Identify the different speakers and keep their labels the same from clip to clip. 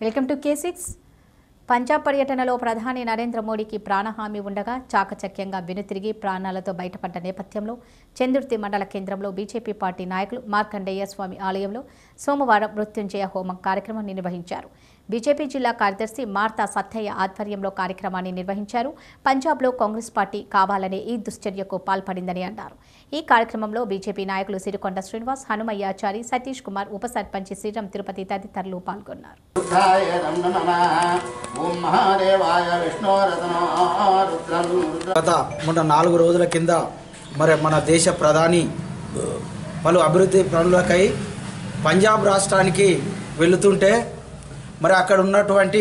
Speaker 1: welcome to K six Punjab పర్యటనలో ప్రధాని నరేంద్ర మోడీకి ప్రాణహామీ ఉండగా చాకచక్యంగా వెనుతిరిగి ప్రాణాలతో బయటపడ్డ నేపథ్యంలో చందుర్తి మండల కేంద్రంలో బీజేపీ పార్టీ నాయకులు మార్కండేయ స్వామి ఆలయంలో సోమవారం మృత్యుంజయ హోమం కార్యక్రమం నిర్వహించారు బీజేపీ జిల్లా కార్యదర్శి మార్తా సత్తయ్య ఆధ్వర్యంలో కార్యక్రమాన్ని నిర్వహించారు పంజాబ్లో కాంగ్రెస్ పార్టీ కావాలనే ఈ దుశ్చర్యకు పాల్పడిందని అన్నారు ఈ కార్యక్రమంలో బీజేపీ నాయకులు సిరికొండ శ్రీనివాస్ హనుమయ్యాచారి సతీష్ కుమార్ ఉప సర్పంచ్ శ్రీరామ్ తిరుపతి తదితరులు పాల్గొన్నారు
Speaker 2: రుద్రాయ నమ నమః ఓం మహాదేవాయ విష్ణోరతనో రుద్రం రుద్ర
Speaker 3: గత మొన్న నాలుగు రోజుల కింద మరి మన దేశ ప్రధాని పలు అభివృద్ధి పనులకై పంజాబ్ రాష్ట్రానికి వెళుతుంటే మరి అక్కడ ఉన్నటువంటి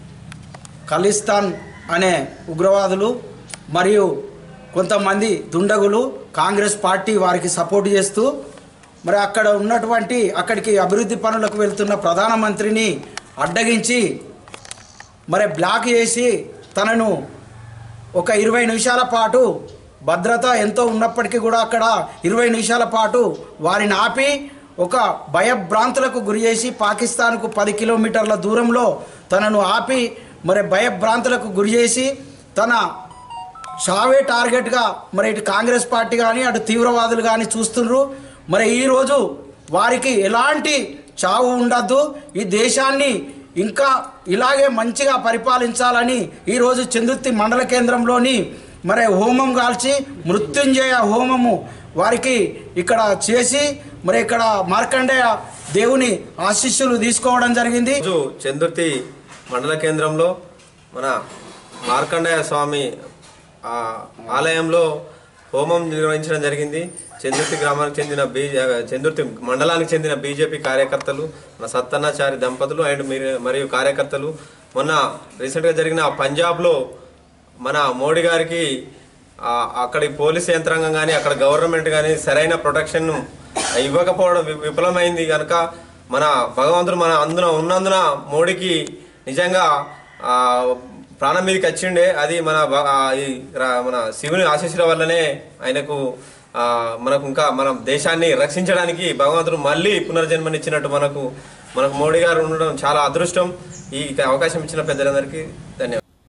Speaker 3: ఖలిస్తాన్ అనే ఉగ్రవాదులు మరియు కొంతమంది దుండగులు కాంగ్రెస్ పార్టీ వారికి సపోర్ట్ చేస్తూ మరి అక్కడ ఉన్నటువంటి అక్కడికి అభివృద్ధి పనులకు వెళ్తున్న ప్రధానమంత్రిని అడ్డగించి మరి బ్లాక్ చేసి తనను ఒక ఇరవై నిమిషాల పాటు భద్రత ఎంతో ఉన్నప్పటికీ కూడా అక్కడ ఇరవై నిమిషాల పాటు వారిని ఆపి ఒక భయభ్రాంతులకు గురి చేసి పాకిస్తాన్కు పది కిలోమీటర్ల దూరంలో తనను ఆపి మరి భయభ్రాంతులకు గురి చేసి తన షావే టార్గెట్గా మరి ఇటు కాంగ్రెస్ పార్టీ కానీ అటు తీవ్రవాదులు కానీ చూస్తున్నారు మరి ఈరోజు వారికి ఎలాంటి చావు ఉండద్దు ఈ దేశాన్ని ఇంకా ఇలాగే మంచిగా పరిపాలించాలని ఈరోజు చందుర్తి మండల కేంద్రంలోని మరి హోమం కాల్చి మృత్యుంజయ హోమము వారికి ఇక్కడ చేసి మరి ఇక్కడ మార్కండేయ దేవుని ఆశీస్సులు తీసుకోవడం జరిగింది
Speaker 4: రోజు చందుర్తి మండల కేంద్రంలో మన మార్కండేయ స్వామి ఆ, ఆలయంలో హోమం నిర్వహించడం జరిగింది చందుర్తి గ్రామానికి చెందిన బీ చందుర్తి మండలానికి చెందిన బీజేపీ కార్యకర్తలు మన సత్తన్నాచారి దంపతులు అండ్ మీరు మరియు కార్యకర్తలు మొన్న రీసెంట్గా జరిగిన పంజాబ్లో మన మోడీ గారికి ఆ, అక్కడి పోలీస్ యంత్రాంగం కానీ అక్కడ గవర్నమెంట్ కానీ సరైన ప్రొటెక్షన్ ఇవ్వకపోవడం వి- విఫలమైంది కనుక మన భగవంతుడు మన అందున ఉన్నందున మోడీకి నిజంగా ఆ, ప్రాణం మీదకి వచ్చిండే అది మన భ- ఆ, ఈ రా- మన శివుని ఆశీస్సుల వల్లనే ఆయనకు ఆ, మనకు ఇంకా మన దేశాన్ని రక్షించడానికి భగవంతుడు మళ్ళీ పునర్జన్మనిచ్చినట్టు మనకు మనకు మోడీ గారు ఉండడం చాలా అదృష్టం ఈ అవకాశం ఇచ్చిన పెద్దలందరికీ ధన్యవాదాలు